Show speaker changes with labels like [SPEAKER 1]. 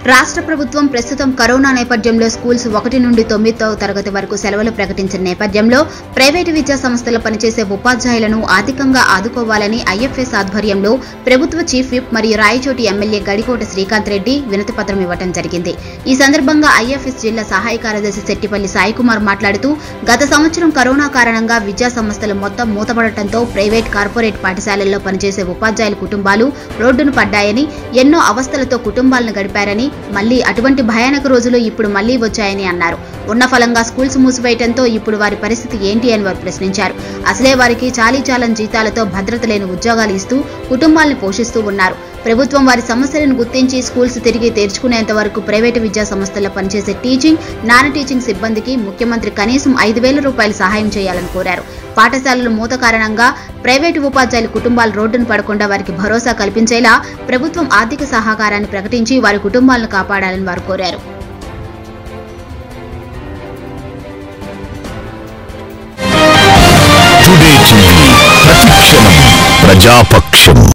[SPEAKER 1] రాష్ట్ర ప్రభుత్వం ప్రస్తుతం కరోనా నేపథ్యంలో స్కూల్స్ ఒకటి నుండి తొమ్మిదో తరగతి వరకు సెలవులు ప్రకటించిన నేపథ్యంలో ప్రైవేటు విద్యా సంస్థల్లో పనిచేసే ఉపాధ్యాయులను ఆర్థికంగా ఆదుకోవాలని ఐఎఫ్ఎస్ ఆధ్వర్యంలో ప్రభుత్వ చీఫ్ విప్ మరియు రాయచోటి ఎమ్మెల్యే గడికోట శ్రీకాంత్ రెడ్డి వినతిపత్రం ఇవ్వడం జరిగింది ఈ సందర్భంగా ఐఎఫ్ఎస్ జిల్లా సహాయ కార్యదర్శి శెట్టిపల్లి సాయికుమార్ మాట్లాడుతూ గత సంవత్సరం కరోనా కారణంగా విద్యా సంస్థలు మొత్తం మూతపడటంతో ప్రైవేట్ కార్పొరేట్ పాఠశాలల్లో పనిచేసే ఉపాధ్యాయుల కుటుంబాలు రోడ్డును పడ్డాయని ఎన్నో అవస్థలతో కుటుంబాలను గడిపారని మళ్లీ అటువంటి భయానక రోజులు ఇప్పుడు మళ్లీ వచ్చాయని అన్నారు ఉన్న ఫలంగా స్కూల్స్ మూసివేయడంతో ఇప్పుడు వారి పరిస్థితి ఏంటి అని వారు ప్రశ్నించారు అసలే వారికి చాలీ చాలని జీతాలతో భద్రత లేని ఉద్యోగాలు ఇస్తూ కుటుంబాలను పోషిస్తూ ఉన్నారు ప్రభుత్వం వారి సమస్యలను గుర్తించి స్కూల్స్ తిరిగి తెరుచుకునేంత వరకు ప్రైవేటు విద్యా సంస్థల్లో పనిచేసే టీచింగ్ నాన్ టీచింగ్ సిబ్బందికి ముఖ్యమంత్రి కనీసం ఐదు వేల రూపాయలు సహాయం చేయాలని కోరారు పాఠశాలలు మూత కారణంగా ప్రైవేటు ఉపాధ్యాయుల కుటుంబాలు రోడ్డును పడకుండా వారికి భరోసా కల్పించేలా ప్రభుత్వం ఆర్థిక సహకారాన్ని ప్రకటించి వారి కుటుంబాలను కాపాడాలని వారు కోరారు
[SPEAKER 2] టుడే టీవీ ప్రతిక్షణం ప్రజాపక్షం